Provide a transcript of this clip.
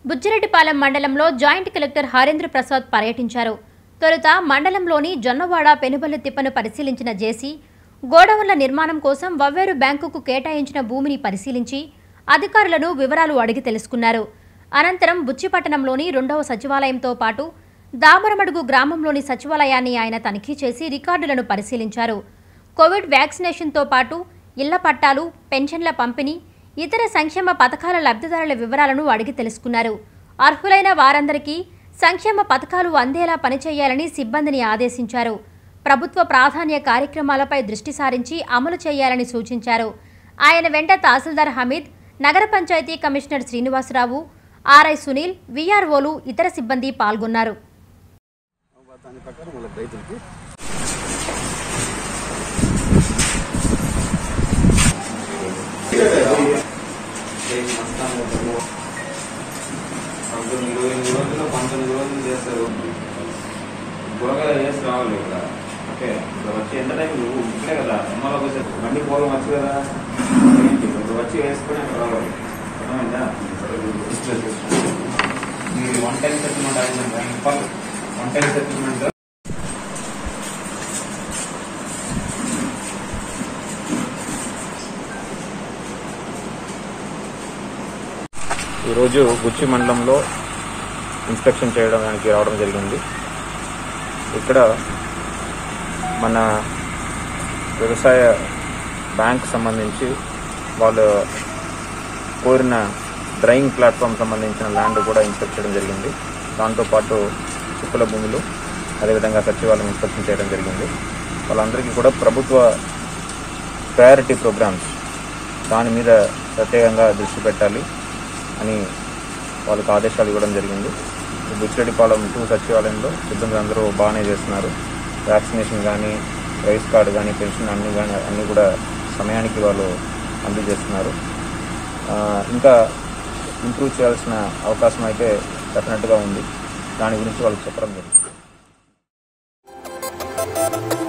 బుచ్చిరెడ్డిపాలెం మండలంలో joint collector Harendra Prasad పర్యటించారు తొలుత మండలంలోని జొన్నవాడ పెనుబల్లి తిప్పను పరిశీలించిన జేసీ గోడౌన్ల నిర్మాణం కోసం వవ్వేరు బ్యాంకుకు కేటాయించిన భూమిని పరిశీలించి అధికారులను వివరాలు అడిగి తెలుసుకున్నారు అనంతరం బుచ్చిపట్టణంలోని రెండవ సచివాలయంతో పాటు దామరమడుగు గ్రామంలోని సచివాలయాన్ని ఆయన తనిఖీ చేసి రికార్డులను పరిశీలించారు కోవిడ్ వ్యాక్సినేషన్తో పాటు ఇళ్ల పట్టాలు పెన్షన్ల పంపిణీ ఇతర సంక్షేమ పథకాల లబ్ధిదారుల వివరాలను అడిగి తెలుసుకున్నారు అర్హులైన వారందరికీ సంక్షేమ పథకాలు అందేలా పనిచేయాలని సిబ్బందిని ఆదేశించారు ప్రభుత్వ ప్రాధాన్య కార్యక్రమాలపై దృష్టి సారించి అమలు చేయాలని సూచించారు ఆయన వెంట తహసీల్దార్ హమీద్ నగర పంచాయతీ కమిషనర్ శ్రీనివాసరావు ఆర్ఐ సునీల్ వీఆర్ఓలు ఇతర సిబ్బంది పాల్గొన్నారు దాని ప్రకారం వాళ్ళ రైతులకి పంతొమ్మిది ఇరవై రోజులు పంతొమ్మిది రోజులు చేస్తారు కూరగాయలు వేసి రావాలి ఇక్కడ ఓకే ఇక్కడ వచ్చి ఎంత టైం నువ్వు ఇక్కడే కదా అమ్మలోకి వచ్చే బండి పోలం వచ్చు కదా ఏంటి? ఇక్కడ వచ్చి వేసుకొని అక్కడ రావాలి అర్థమైందా మీరు వన్ టైం సెటిల్మెంట్ అయిందంట వన్ టైం సెటిల్మెంట్ ఈరోజు గుచ్చి మండలంలో ఇన్స్పెక్షన్ చేయడానికి రావడం జరిగింది ఇక్కడ మన వ్యవసాయ బ్యాంక్ సంబంధించి వాళ్ళు కోరిన డ్రైయింగ్ ప్లాట్ఫామ్ సంబంధించిన ల్యాండ్ కూడా ఇన్స్పెక్ట్ చేయడం జరిగింది దాంతోపాటు చుక్కల భూములు అదేవిధంగా సచివాలయం ఇన్స్పెక్షన్ చేయడం జరిగింది వాళ్ళందరికీ కూడా ప్రభుత్వ ప్రయారిటీ ప్రోగ్రామ్స్ దాని మీద ప్రత్యేకంగా దృష్టి పెట్టాలి అని వాళ్ళకి ఆదేశాలు ఇవ్వడం జరిగింది ఈ బుచ్చిరెడ్డిపాలెం టూ సచివాలయంలో సిబ్బంది అందరూ బాగానే చేస్తున్నారు వ్యాక్సినేషన్ కానీ రైస్ కార్డు కానీ పెన్షన్ అన్ని కానీ అన్నీ కూడా సమయానికి వాళ్ళు అందజేస్తున్నారు ఆ, ఇంకా ఇంప్రూవ్ చేయాల్సిన అవకాశం అయితే డెఫినెట్గా ఉంది దాని గురించి వాళ్ళకి చెప్పడం జరిగింది